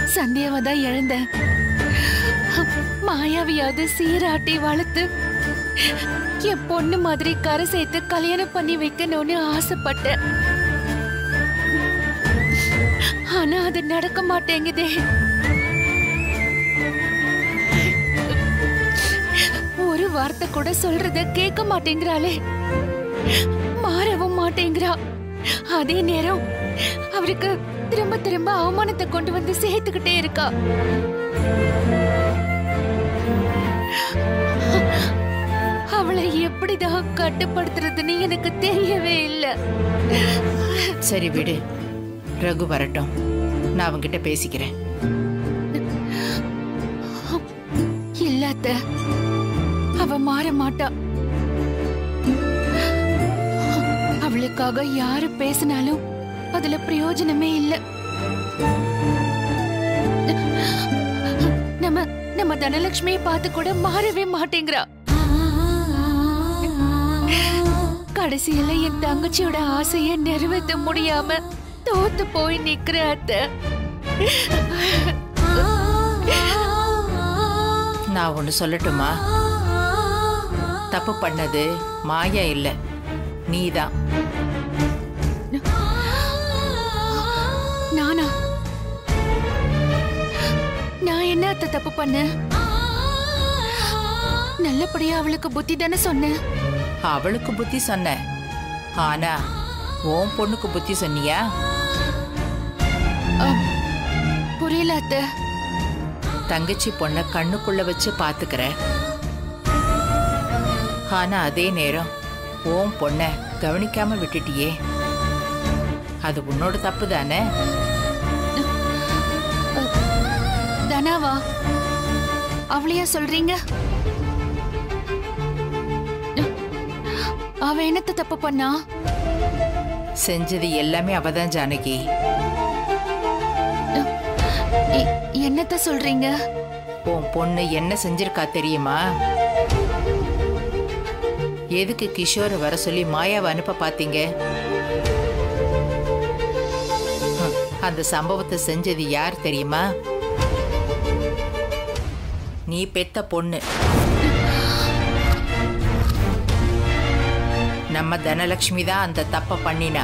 சந்தியாவை தான் இழந்தேன் மாயாவியாவது சீராட்டி வளர்த்து என் பொண்ணு மாதிரி கரை சேர்த்து கல்யாணம் பண்ணி வைக்கணும்னு ஆசைப்பட்டேன் ஆனா அது நடக்க மாட்டேங்குதே ஒரு வார்த்தை கூட சொல்றத கேட்க மாட்டேங்கிறாளே மாறவும் மாட்டேங்கிறா அதே நேரம் அவருக்கு திரும்ப திரும்ப அவமானத்தை கொண்டு வந்து சேர்த்துக்கிட்டே இருக்கா அவளை எப்படிதான் கட்டுப்படுத்துறதுன்னு எனக்கு தெரியவே இல்லை சரி விடு ரகு வரட்டும் நான் அவன்கிட்ட பேசிக்கிறேன் இல்ல அத்தை. அவ மாற மாட்டா அவளுக்காக யாரு பேசினாலும் அதுல பிரயோஜனமே இல்ல நம்ம நம்ம தனலட்சுமியை பார்த்து கூட மாறவே மாட்டேங்கிறா கடைசியில என் தங்கச்சியோட ஆசைய நிறைவேற்ற முடியாம தோத்து போய் நிக்கிற அத்தை நான் ஒன்று சொல்லட்டுமா தப்பு பண்ணது மாயா இல்லை நீதான் நானா நான் என்ன அத்தை தப்பு பண்ணேன் நல்லபடியா அவளுக்கு புத்தி தானே சொன்னேன் அவளுக்கு புத்தி சொன்ன ஆனா உன் பொண்ணுக்கு புத்தி சொன்னியா அம், புரியல அத்தை தங்கச்சி பொண்ண கண்ணுக்குள்ள வச்சு பாத்துக்கிற ஆனா அதே நேரம் உன் பொண்ண கவனிக்காம விட்டுட்டியே அது உன்னோட தப்பு தானே தனாவா அவளையா சொல்றீங்க அவ என்னத்த தப்பு பண்ணா செஞ்சது எல்லாமே அவதான் ஜானகி எ- என்னத்த சொல்றீங்க உன் பொண்ணு என்ன செஞ்சிருக்கா தெரியுமா எதுக்கு கிஷோரை வர சொல்லி மாயாவை அனுப்ப பாத்தீங்க ஹம், அந்த சம்பவத்தை செஞ்சது யார் தெரியுமா நீ பெத்த பொண்ணு நம்ம தனலட்சுமி தான் அந்த தப்ப பண்ணினா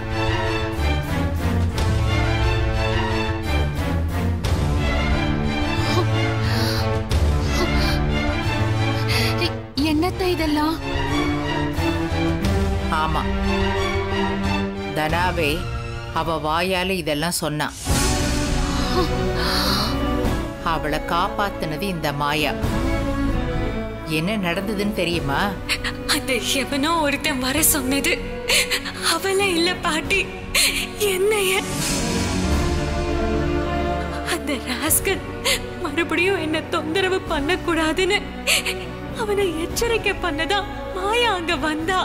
எ- என்னத்த இதெல்லாம் ஆமா தனாவே அவ வாயால இதெல்லாம் சொன்னான் அவளை காப்பாத்துனது இந்த மாயா என்ன நடந்ததுன்னு தெரியுமா அந்த எவனோ ஒருத்தன் வர சொன்னது அவள இல்ல பாட்டி என்னைய அந்த ராஸ்கல் மறுபடியும் என்ன தொந்தரவு பண்ணக்கூடாதுன்னு அவனை எச்சரிக்கை பண்ணதா மாயா அங்க வந்தா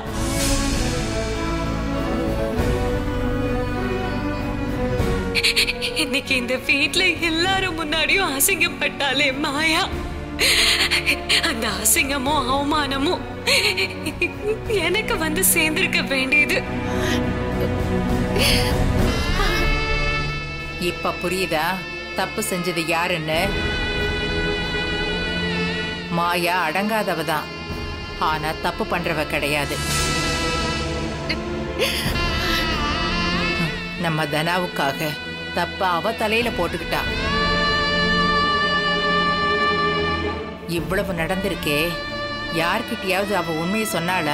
இன்னைக்கு இந்த வீட்ல எல்லாரும் முன்னாடியும் அசிங்கப்பட்டாலே மாயா அந்த அசிங்கமும் அவமானமும் எனக்கு வந்து சேர்ந்திருக்க வேண்டியது இப்ப புரியுதா தப்பு செஞ்சது யாருன்னு மாயா அடங்காதவ தான் ஆனா தப்பு பண்றவ கிடையாது நம்ம தனாவுக்காக தப்ப அவ தலையில போட்டுக்கிட்டா இவ்வளவு நடந்திருக்கே யார்கிட்டயாவது அவ உண்மையை சொன்னாளா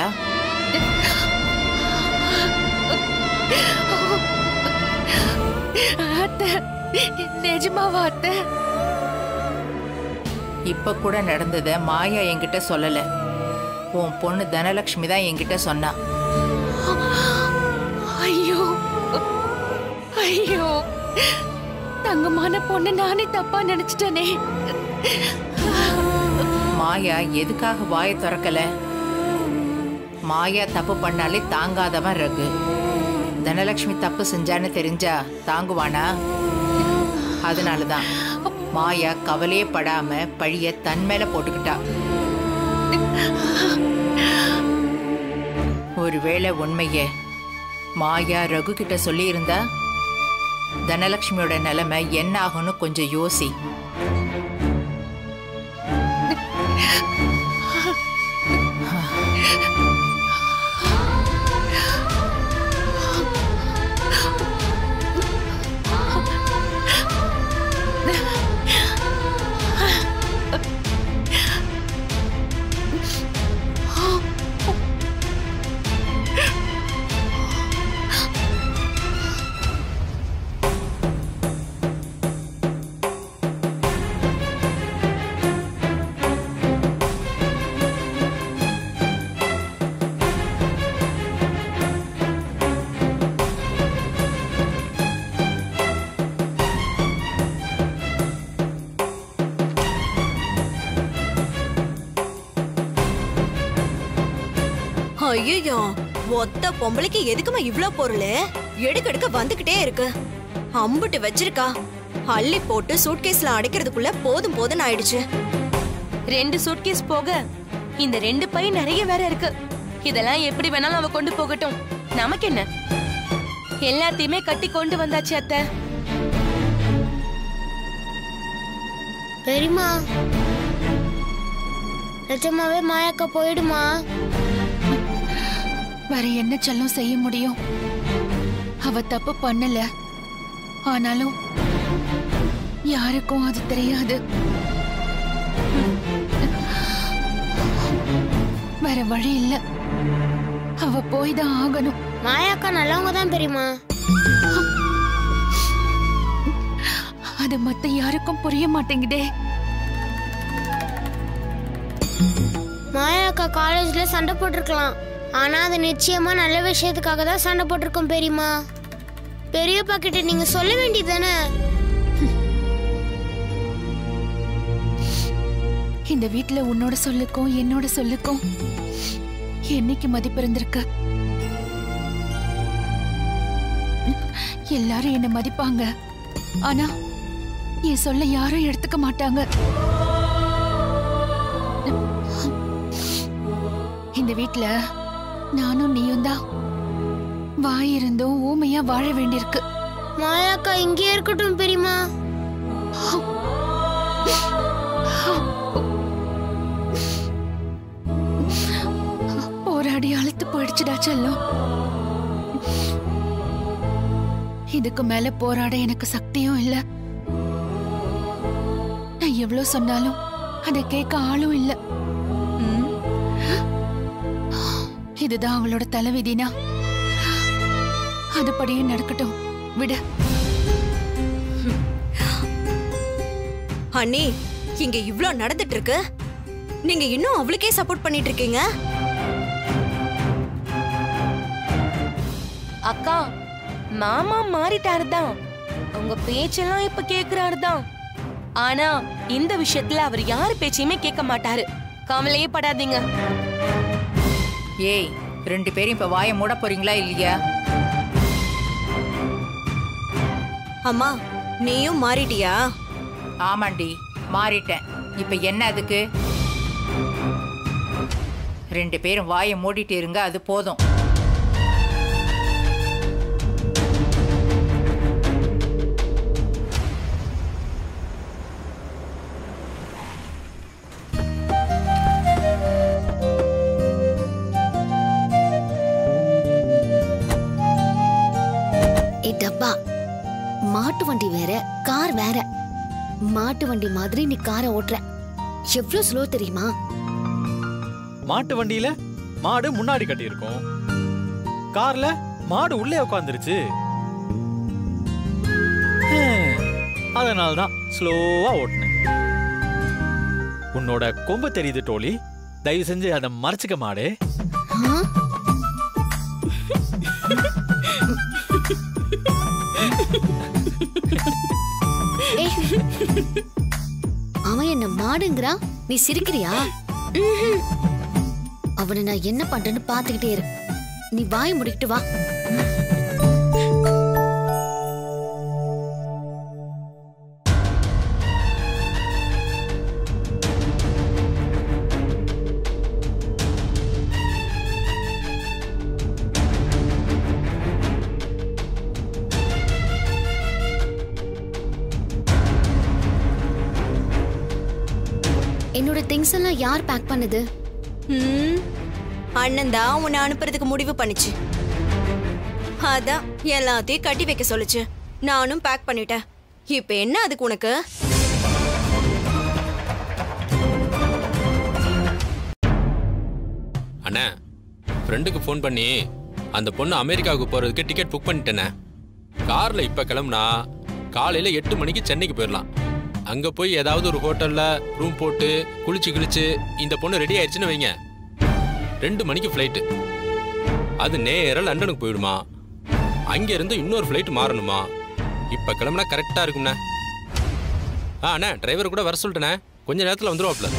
அத்தை நிஜமாவா அத்தை இப்ப கூட நடந்தத மாயா என்கிட்ட சொல்லல உன் பொண்ணு தனலட்சுமி தான் என்கிட்ட சொன்னா ஐயோ ஐயோ தங்கமான பொண்ணு நானே தப்பா நினைச்சிட்டேனே மாயா எதுக்காக வாயை திறக்கல மாயா தப்பு பண்ணாலே தாங்காதவன் ரகு தனலட்சுமி தப்பு செஞ்சான்னு தெரிஞ்சா தாங்குவானா அதனாலதான் மாயா கவலையே படாம பழிய தன் மேல போட்டுக்கிட்டா ஒருவேளை உண்மைய மாயா ரகு கிட்ட சொல்லியிருந்தா தனலட்சுமியோட நிலைமை என்ன ஆகும்னு கொஞ்சம் யோசி ஐயோ ஒத்த பொம்பளைக்கு எதுக்குமா இவ்ளோ பொருள் எடுக்க எடுக்க வந்துகிட்டே இருக்கு அம்புட்டு வச்சிருக்கா அள்ளி போட்டு சூட்கேஸ்ல அடைக்கிறதுக்குள்ள போதும் போதும் ஆயிடுச்சு ரெண்டு சூட்கேஸ் போக இந்த ரெண்டு பை நிறைய வேற இருக்கு இதெல்லாம் எப்படி வேணாலும் அவ கொண்டு போகட்டும் நமக்கு என்ன எல்லாத்தையுமே கட்டி கொண்டு வந்தாச்சு அத்தை பெரியமா நிஜமாவே மாயாக்கா போயிடுமா வேற என்ன செல்லம் செய்ய முடியும் அவ தப்பு பண்ணல ஆனாலும் யாருக்கும் அது தெரியாது வேற வழி இல்ல அவ போய் தான் ஆகணும் மாயாக்கா நல்லவங்க தான் பெரியமா அது மத்த யாருக்கும் புரிய மாட்டேங்குதே மாயாக்கா காலேஜ்ல சண்டை போட்டிருக்கலாம் ஆனா அது நிச்சயமா நல்ல விஷயத்துக்காக தான் சண்டை போட்டிருக்கோம் பெரியமா பெரியப்பா கிட்ட நீங்க சொல்ல வேண்டியதானே இந்த வீட்ல உன்னோட சொல்லுக்கும் என்னோட சொல்லுக்கும் என்னைக்கு மதிப்பு இருந்திருக்கு எல்லாரும் என்ன மதிப்பாங்க ஆனா என் சொல்ல யாரும் எடுத்துக்க மாட்டாங்க இந்த வீட்ல நானும் நீயும் தான் வாய் இருந்தும் ஊமையா வாழ வேண்டியிருக்கு மாயாக்கா இங்கே இருக்கட்டும் பெரியமா போராடி அழுத்து போயிடுச்சுடா செல்லம் இதுக்கு மேல போராட எனக்கு சக்தியும் இல்ல நான் எவ்வளவு சொன்னாலும் அதை கேட்க ஆளும் இல்ல இதுதான் அவளோட தலைவிதினா அதுபடியே நடக்கட்டும் விடு அண்ணி இங்க இவ்ளோ நடந்துட்டு இருக்கு நீங்க இன்னும் அவளுக்கே சப்போர்ட் பண்ணிட்டு இருக்கீங்க அக்கா மாமா மாறிட்டாரு தான் உங்க பேச்செல்லாம் இப்ப கேக்குறாரு தான் ஆனா இந்த விஷயத்துல அவர் யாரு பேச்சையுமே கேட்க மாட்டாரு கவலையே படாதீங்க ஏய் ரெண்டு பேரும் இப்ப வாயை மூட போறீங்களா இல்லையா அம்மா நீயும் மாறிட்டியா ஆமாண்டி மாறிட்டேன் இப்ப என்ன அதுக்கு ரெண்டு பேரும் வாயை மூடிட்டு இருங்க அது போதும் ஏ டப்பா மாட்டு வண்டி வேற கார் வேற மாட்டு வண்டி மாதிரி நீ காரை ஓட்டுற எவ்வளவு ஸ்லோ தெரியுமா மாட்டு வண்டியில மாடு முன்னாடி கட்டியிருக்கும் கார்ல மாடு உள்ளே உட்காந்துருச்சு அதனால தான் ஸ்லோவா ஓட்டுனேன் உன்னோட கொம்பு தெரியுது டோலி தயவு செஞ்சு அதை மறைச்சுக்க மாடு ஆ? ஏய், அவன் என்ன மாடுங்கிறான் நீ சிரிக்கிறியா அவனை நான் என்ன பண்றேன்னு பாத்துக்கிட்டே இரு நீ வாய் முடிக்கிட்டு வா என்னோட திங்ஸ் எல்லாம் யார் பேக் பண்ணது ம், அண்ணன் தான் உன்னை அனுப்புறதுக்கு முடிவு பண்ணுச்சு அதான் எல்லாத்தையும் கட்டி வைக்க சொல்லுச்சு நானும் பேக் பண்ணிட்டேன் இப்ப என்ன அதுக்கு உனக்கு அண்ணே ஃப்ரெண்டுக்கு ஃபோன் பண்ணி அந்த பொண்ணு அமெரிக்காவுக்கு போகிறதுக்கு டிக்கெட் புக் பண்ணிட்டேனே காரில் இப்போ கிளம்புனா காலையில் எட்டு மணிக்கு சென்னைக்கு போயிடலாம் அங்கே போய் ஏதாவது ஒரு ஹோட்டலில் ரூம் போட்டு குளிச்சு கிழிச்சு இந்த பொண்ணு ரெடி ஆயிடுச்சுன்னு வைங்க ரெண்டு மணிக்கு ஃப்ளைட்டு அது நேராக லண்டனுக்கு போயிடுமா அங்கேருந்து இன்னொரு ஃப்ளைட் மாறணுமா இப்போ கிளம்புனா கரெக்டாக இருக்கும்ண்ணே ஆ அண்ணே டிரைவர் கூட வர சொல்லிட்டேண்ணே கொஞ்ச நேரத்தில் வந்துருவாப்ல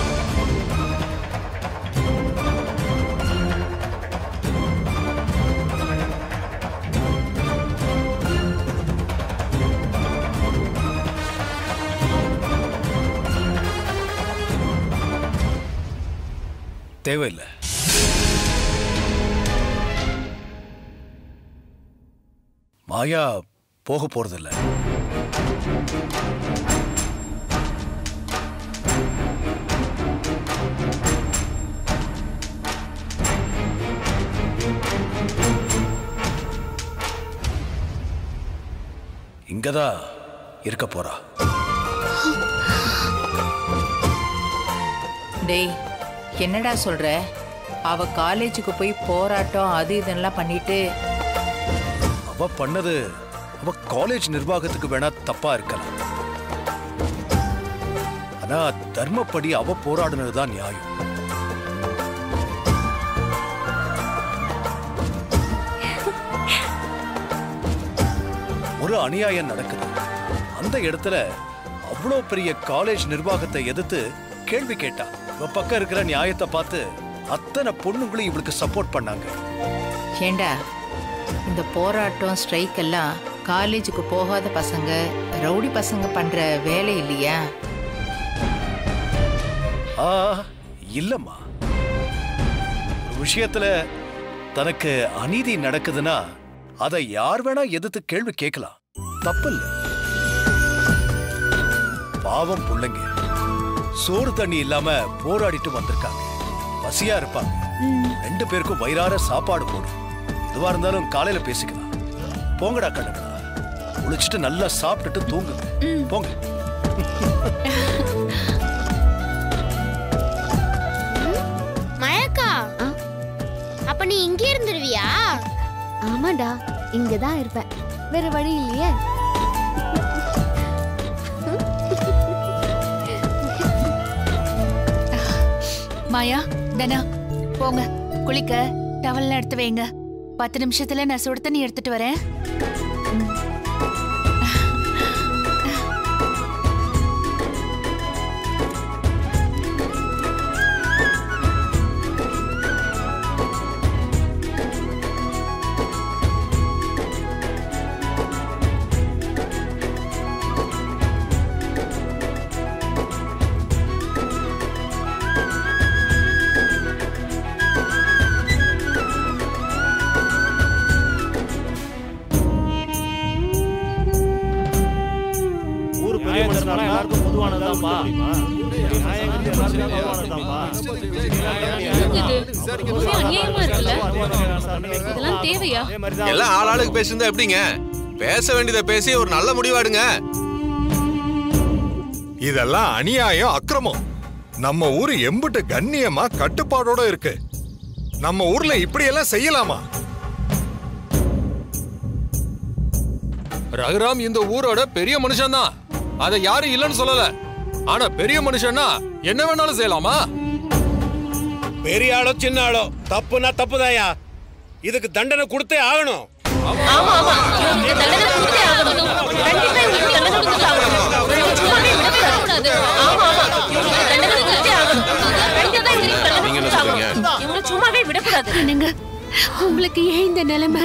தேவையில்லை மாயா போக போறதில்ல இங்கதான் இருக்க போறா டேய் என்னடா சொல்ற அவ காலேஜுக்கு போய் போராட்டம் அது இதெல்லாம் பண்ணிட்டு அவ பண்ணது அவ காலேஜ் நிர்வாகத்துக்கு வேணா தப்பா இருக்கலாம் ஆனா தர்மப்படி அவ போராடுனது தான் நியாயம் ஒரு அநியாயம் நடக்குது அந்த இடத்துல அவ்வளோ பெரிய காலேஜ் நிர்வாகத்தை எதிர்த்து கேள்வி கேட்டா இவ பக்கம் இருக்கிற நியாயத்தை பார்த்து அத்தனை பொண்ணுங்களும் இவளுக்கு சப்போர்ட் பண்ணாங்க ஏண்டா இந்த போராட்டம் ஸ்ட்ரைக் எல்லாம் காலேஜுக்கு போகாத பசங்க ரவுடி பசங்க பண்ற வேலை இல்லையா ஆ இல்லம்மா ஒரு விஷயத்துல தனக்கு அநீதி நடக்குதுன்னா அதை யார் வேணா எதிர்த்து கேள்வி கேட்கலாம் தப்பில்ல பாவம் புள்ளைங்க சோறு தண்ணி இல்லாம போராடிட்டு வந்திருக்காங்க பசியா இருப்பாங்க ரெண்டு பேருக்கும் வயிறார சாப்பாடு போடும் எதுவா இருந்தாலும் காலையில பேசிக்கலாம் போங்கடா கண்ணுங்களா குளிச்சுட்டு நல்லா சாப்பிட்டுட்டு தூங்குங்க போங்க மயக்கா அப்ப நீ இங்கே இருந்துருவியா ஆமாடா இங்கதான் இருப்பேன் வேற வழி இல்லையே மாயா தனா போங்க குளிக்க டவல்லாம் எடுத்து வைங்க பத்து நிமிஷத்துல நான் சுடு தண்ணி எடுத்துட்டு வரேன் ஊர் பெரிய மனுஷனால எல்லாருக்கும் பொதுவானதாப்பா நியாயங்கிறது எல்லாருக்கும் பொதுவானதாப்பா அநியாயமா இருக்குல்ல இதெல்லாம் தேவையா எல்லாம் ஆளாளுக்கு பேசியிருந்தா எப்படிங்க பேச வேண்டியதை பேசி ஒரு நல்ல முடிவாடுங்க இதெல்லாம் அநியாயம் அக்கிரமம் நம்ம ஊரு எம்புட்டு கண்ணியமா கட்டுப்பாடோட இருக்கு நம்ம ஊர்ல இப்படியெல்லாம் செய்யலாமா ரகுராம் இந்த ஊரோட பெரிய மனுஷன்தான் அதை யாரும் இல்லைன்னு சொல்லல ஆனா பெரிய மனுஷன்னா என்ன வேணாலும் செய்யலாமா பெரிய ஆளோ சின்ன ஆளோ தப்புனா தப்புதாயா இதுக்கு தண்டனை கொடுத்தே ஆகணும் ஆமா ஆமா இவங்களுக்கு தண்டனை கொடுத்தே ஆகணும் கண்டிப்பா இவங்களுக்கு தண்டனை கொடுத்தாகணும் இவங்க சும்மாவே விடக்கூடாது ஆமா ஆமா இவங்களுக்கு தண்டனை கொடுத்தே ஆகணும் கண்டிப்பா இவங்களுக்கு தண்டனை கொடுத்தாகணும் இவங்க சும்மாவே விடக்கூடாது என்னங்க உங்களுக்கு ஏன் இந்த நிலைமை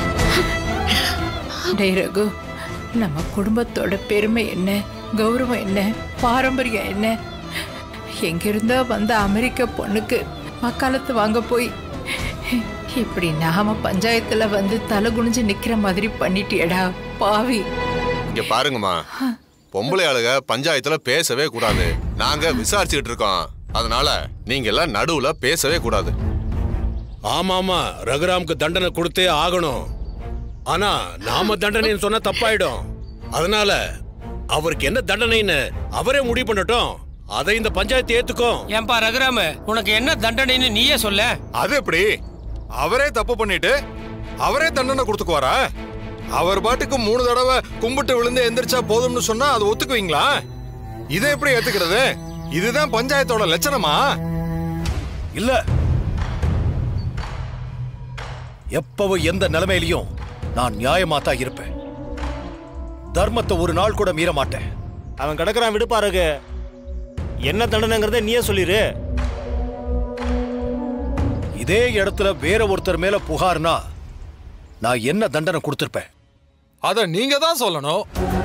டேய் ரகு நம்ம குடும்பத்தோட பெருமை என்ன கௌரவம் என்ன பாரம்பரியம் என்ன எங்கிருந்தோ வந்த அமெரிக்க பொண்ணுக்கு வக்காலத்து வாங்க போய் இப்படி நாம பஞ்சாயத்துல வந்து தலை குனிஞ்சு நிக்கிற மாதிரி பண்ணிட்டியடா பாவி இங்க பாருங்கம்மா பொம்பளை ஆளுக பஞ்சாயத்துல பேசவே கூடாது நாங்க விசாரிச்சுக்கிட்டு இருக்கோம் அதனால நீங்க எல்லாம் நடுவுல பேசவே கூடாது ஆமா ஆமா ரகுராமுக்கு தண்டனை கொடுத்தே ஆகணும் ஆனா நாம தண்டனைன்னு சொன்னா தப்பாயிடும் அதனால அவருக்கு என்ன தண்டனைன்னு அவரே முடிவு பண்ணட்டும் அதை இந்த பஞ்சாயத்து ஏத்துக்கும் ஏன்பா ரகுராம உனக்கு என்ன தண்டனைன்னு நீயே சொல்ல அது எப்படி அவரே தப்பு பண்ணிட்டு அவரே தண்டனை கொடுத்துக்குவாரா அவர் பாட்டுக்கு மூணு தடவை கும்பிட்டு விழுந்து எந்திரிச்சா போதும்னு சொன்னா அது ஒத்துக்குவீங்களா இதை எப்படி ஏத்துக்கிறது இதுதான் பஞ்சாயத்தோட லட்சணமா இல்ல எப்பவும் எந்த நிலைமையிலையும் நான் நியாயமா தான் இருப்பேன் தர்மத்தை ஒரு நாள் கூட மீற மாட்டேன் அவன் கிடக்குறான் விடுப்பாருகு என்ன தண்டனைங்கிறத நீயே சொல்லிரு இதே இடத்துல வேற ஒருத்தர் மேல புகார்னா நான் என்ன தண்டனை கொடுத்திருப்பேன் அத நீங்க தான் சொல்லணும்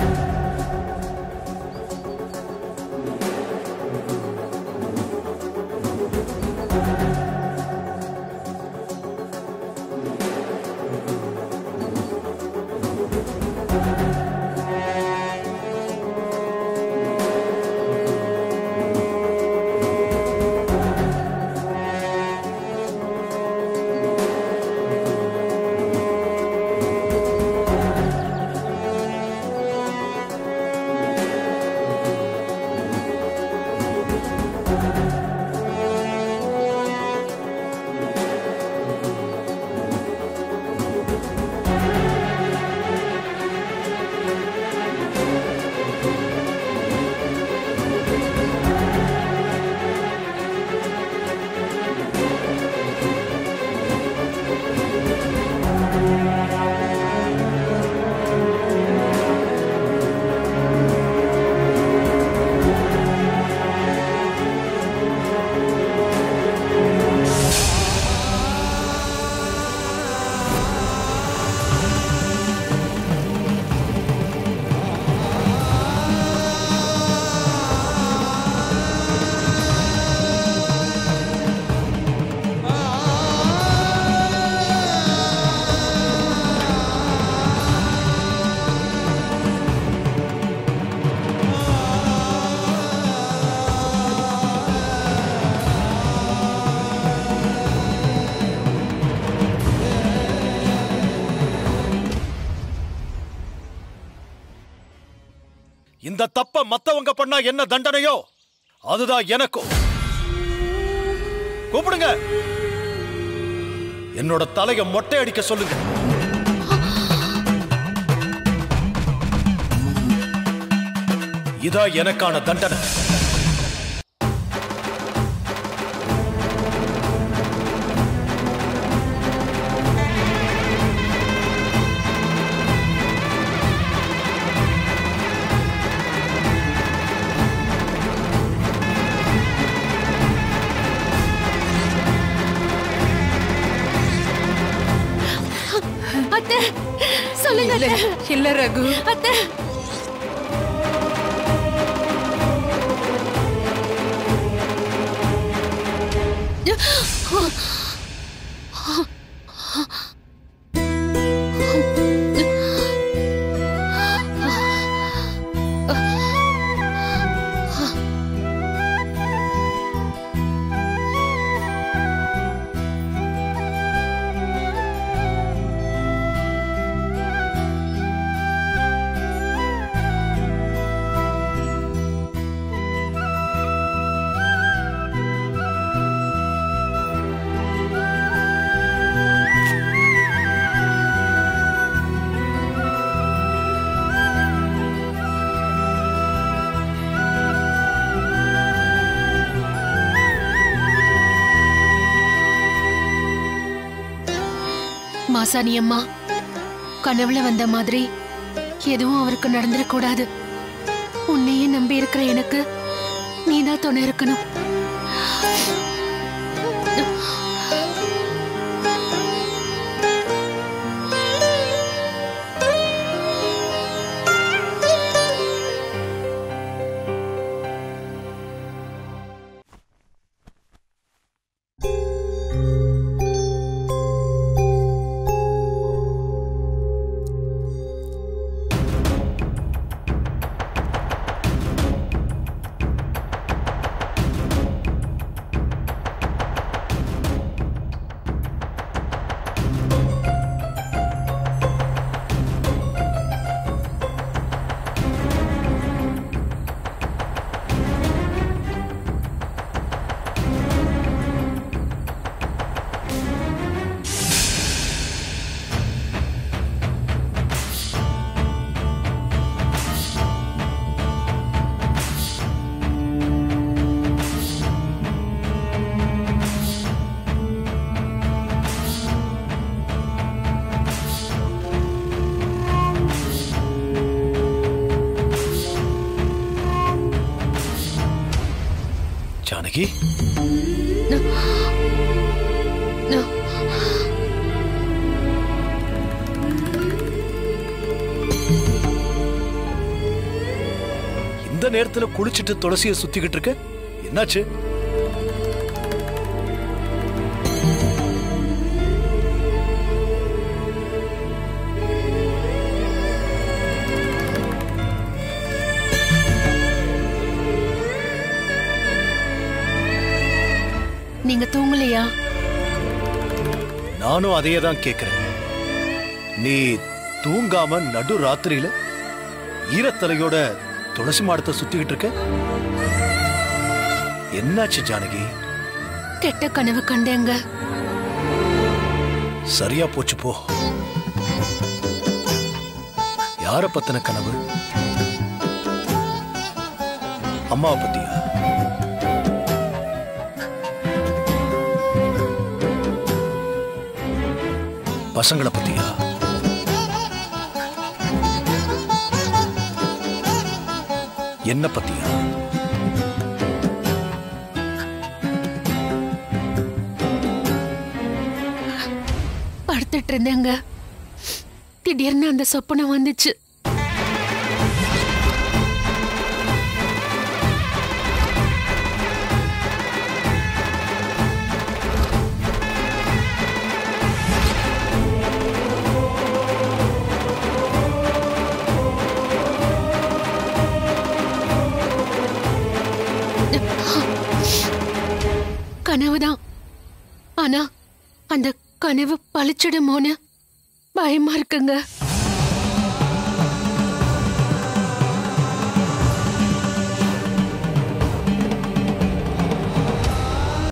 இந்த தப்ப மத்தவங்க பண்ணா என்ன தண்டனையோ அதுதான் எனக்கும் கூப்பிடுங்க என்னோட தலைய மொட்டை அடிக்க சொல்லுங்க இதான் எனக்கான தண்டனை அத்தை சொல்லுங்க இல்ல அத்தை. இல்ல ரகு அத்தை மாசாணி அம்மா கனவுல வந்த மாதிரி எதுவும் அவருக்கு நடந்துடக்கூடாது உன்னையே நம்பி இருக்கிற எனக்கு நீதான் துணை இருக்கணும் ஜானகி நான் இந்த நேரத்துல குளிச்சிட்டு துளசிய சுத்திக்கிட்டு இருக்க என்னாச்சு நீங்க தூங்கலையா நானும் அதையே தான் கேக்குறேன் நீ தூங்காம நடு ராத்திரியில ஈரத்தலையோட துளசி மாடத்தை சுத்திக்கிட்டு இருக்க என்னாச்சு ஜானகி கெட்ட கனவு கண்டேங்க சரியா போச்சு போ யார பத்தின கனவு அம்மாவை பத்தியா பசங்களை பத்தியா என்ன பத்தியா படுத்துட்டு இருந்தேங்க திடீர்னு அந்த சொப்பனம் வந்துச்சு கனவுதான் ஆனா அந்த கனவு பழிச்சிடுமோன்னு பயமா இருக்குங்க